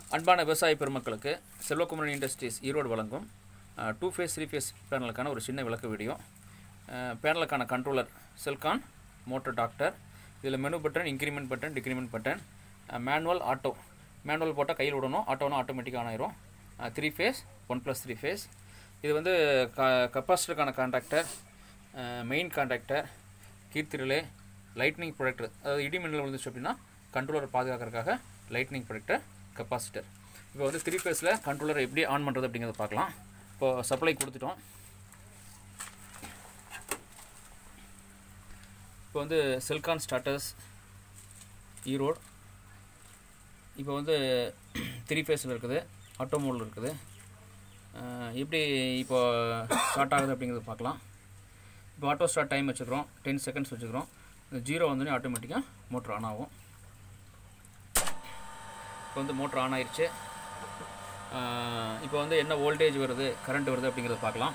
அன்பான விவசாய பெருமக்களுக்கு செல்வகுமரன் இண்டஸ்ட்ரீஸ் ஈரோடு வழங்கும் டூ ஃபேஸ் த்ரீ ஃபேஸ் பேனலுக்கான ஒரு சின்ன விளக்க வீடியோ பேனலுக்கான கண்ட்ரோலர் செல்கான் மோட்டர் டாக்டர் இதில் menu button increment button decrement button manual auto manual போட்டால் கையில் விடணும் ஆட்டோனா ஆட்டோமேட்டிக்காக ஆன் ஆயிரும் three phase one plus three phase இது வந்து க கப்பாசிட்டருக்கான contactor main contactor Keerthi relay lightning protector அதாவது இடி மின்னல் வந்துச்சு அப்படின்னா கண்ட்ரோலரை பாதுகாக்கிறதுக்காக லைட்னிங் ப்ரொடக்டர் கெப்பாசிட்டர் இப்போ வந்து த்ரீ ஃபேஸில் கண்ட்ரோலரை எப்படி ஆன் பண்ணுறது அப்படிங்கிறத பார்க்கலாம் இப்போ சப்ளை கொடுத்துட்டோம் இப்போ வந்து செல்கான் ஸ்டார்டர்ஸ் ஈரோடு இப்போ வந்து த்ரீ ஃபேஸில் இருக்குது ஆட்டோ மோடில் இருக்குது அஹ் எப்படி இப்போ ஸ்டார்ட் ஆகுது அப்படிங்கிறத பார்க்கலாம் இப்போ ஆட்டோ ஸ்டார்ட் டைம் வச்சுக்கிறோம் டென் செகண்ட்ஸ் வச்சுக்கிறோம் இந்த ஜீரோ வந்தோடனே ஆட்டோமேட்டிக்காக மோட்ரு ஆன் ஆகும் இப்போ வந்து மோட்ரு ஆன் ஆயிடுச்சு அஹ் இப்போ வந்து என்ன வோல்டேஜ் வருது கரண்ட் வருது அப்படிங்கிறத பார்க்கலாம்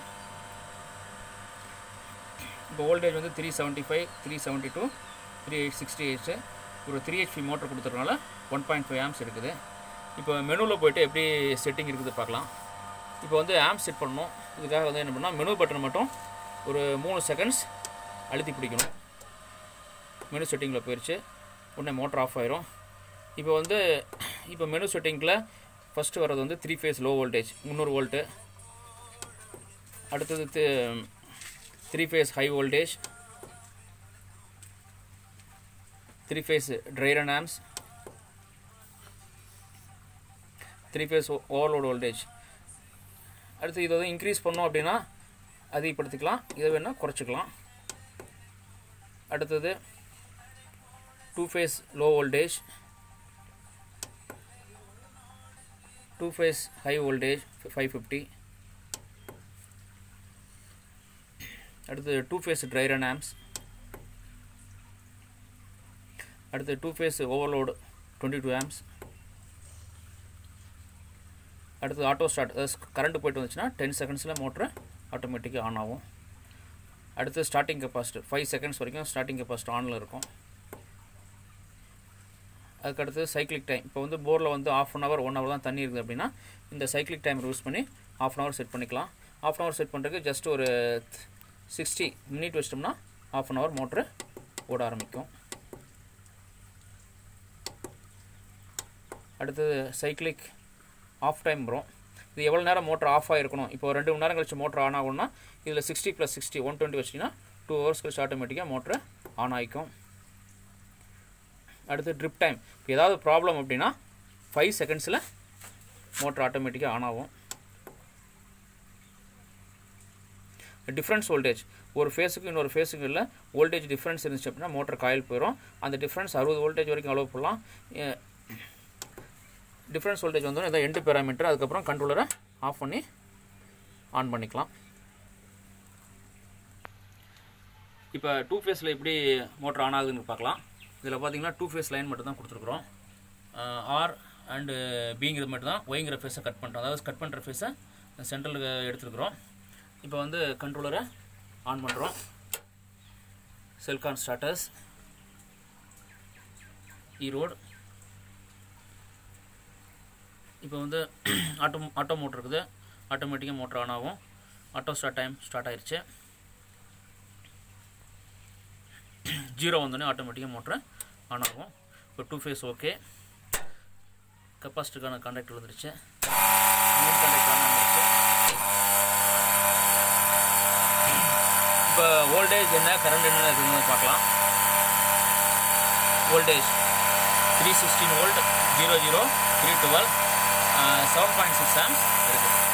இப்போ வோல்டேஜ் வந்து three seventy five three seventy two three eight sixty eights ஒரு த்ரீ ஹெச்பி மோட்டர் கொடுத்துறதுனால ஒன் பாயிண்ட் ஃபைவ் ஆம்ஸ் இருக்குது இப்போ மெனுவில் போயிட்டு எப்படி செட்டிங் இருக்குது பார்க்கலாம் இப்போ வந்து ஆம்ப் செட் பண்ணணும் இதுக்காக வந்து என்ன பண்ணால் மெனு பட்டன் மட்டும் ஒரு மூணு செகண்ட்ஸ் அழுத்தி பிடிக்கணும் மெனு செட்டிங்கில் போயிடுச்சு உடனே மோட்டர் ஆஃப் ஆயிரும் இப்போ வந்து இப்போ மெனு செட்டிங்கில் ஃபஸ்ட்டு வர்றது வந்து த்ரீ ஃபேஸ் லோ வோல்டேஜ் முந்நூறு வோல்ட்டு அடுத்தது three phase high voltage three phase dry run amps three phase overload voltage அடுத்து இதை வந்து இன்க்ரீஸ் பண்ணோம் அப்படின்னா அதிகப்படுத்திக்கலாம் இதை வேணால் குறைச்சிக்கலாம் அடுத்தது two phase low voltage two phase high voltage five fifty அடுத்து டூ ஃபேஸ் ட்ரைரன் ஆம்ஸ் அடுத்து two phase overload twenty two amps அடுத்து ஆட்டோ ஸ்டார்ட் அதாவது கரண்ட் போயிட்டு வந்துச்சுன்னா டென் செகண்ட்ஸில் மோட்ரு ஆட்டோமேட்டிக்காக ஆன் ஆகும் அடுத்து ஸ்டார்டிங் கெப்பாசிட்டர் ஃபைவ் செகண்ட்ஸ் வரைக்கும் ஸ்டார்டிங் கெப்பாசிட்டர் ஆனில் இருக்கும் அதுக்கடுத்து சைக்கிளிக் டைம் இப்போ வந்து போரில் வந்து off an hour one hour தான் தண்ணி இருக்குது அப்படின்னா இந்த சைக்கிளிக் டைம் யூஸ் பண்ணி ஆஃப் அன் ஹவர் செட் பண்ணிக்கலாம் ஆஃப் அன் ஹவர் செட் பண்ணுறதுக்கு ஜஸ்ட் ஒரு சிக்ஸ்டி மினிட் வச்சிட்டோம்னா ஆஃப் அன் ஹவர் மோட்ரு ஓட ஆரம்பிக்கும் அடுத்தது சைக்கிளிக் ஆஃப் டைம் வரும் இது எவ்வளோ நேரம் மோட்டர் ஆஃப் ஆகிருக்கணும் இப்போ ரெண்டு மணி நேரம் கழிச்சு மோட்டர் ஆன் ஆகணும்னா இதில் sixty plus sixty one twenty வச்சிங்கன்னா டூ ஹவர்ஸ் கழிச்சு ஆட்டோமேட்டிக்காக மோட்ரு ஆன் ஆகிக்கும் அடுத்து ட்ரிப் டைம் இப்போ ஏதாவது ப்ராப்ளம் அப்படின்னா ஃபைவ் செகண்ட்ஸில் மோட்டர் ஆட்டோமேட்டிக்காக ஆன் ஆகும் டிஃப்ரென்ஸ் வோல்டேஜ் ஒரு ஃபேஸுக்கு இன்னொரு ஃபேஸுக்கு இல்லை வோல்டேஜ் டிஃப்ரென்ஸ் இருந்துச்சு அப்படின்னா மோட்டர் காயில் போயிடும் அந்த டிஃப்ரென்ஸ் அறுபது வோல்டேஜ் வரைக்கும் அலோவ் பண்ணலாம் டிஃப்ரென்ஸ் வோல்டேஜ் வந்தோடனே இதை எண்டு பேராமீட்டர் அதுக்கப்புறம் கண்ட்ரோலரை ஆஃப் பண்ணி ஆன் பண்ணிக்கலாம் இப்போ டூ ஃபேஸில் எப்படி மோட்டர் ஆன் ஆகுதுன்னு பார்க்கலாம் இதில் பார்த்தீங்கன்னா டூ ஃபேஸ் லைன் மட்டும் தான் கொடுத்துருக்குறோம் ஆர் அண்டு பிங்கிற மட்டும் தான் ஒய்ங்கிற ஃபேஸை கட் பண்ணுறோம் அதாவது கட் பண்ணுற ஃபேஸை சென்ட்ரலுக்கு எடுத்துருக்குறோம் இப்போ வந்து கண்ட்ரோலரை ஆன் பண்ணுறோம் செல்கான் ஸ்டார்டர்ஸ் ஈரோடு இப்போ வந்து ஆட்டோ ஆட்டோ மோட்ரு இருக்குது ஆட்டோமேட்டிக்காக மோட்ரு ஆன் ஆகும் ஆட்டோ ஸ்டார்ட் டைம் ஸ்டார்ட் ஆயிடுச்சு ஜீரோ வந்தோடனே ஆட்டோமேட்டிக்காக மோட்ரு ஆன் ஆகும் இப்போ டூ ஃபேஸ் ஓகே கெப்பாசிட்டிக்கான கான்டாக்ட் வந்துருச்சு மெயின் கான்டாக்ட் ஆன் ஆகிடுச்சு இப்போ வோல்டேஜ் என்ன கரண்ட் என்ன இருக்குதுன்னு பார்க்கலாம் voltage three sixteen volt zero zero three twelve seven point six amps இருக்குது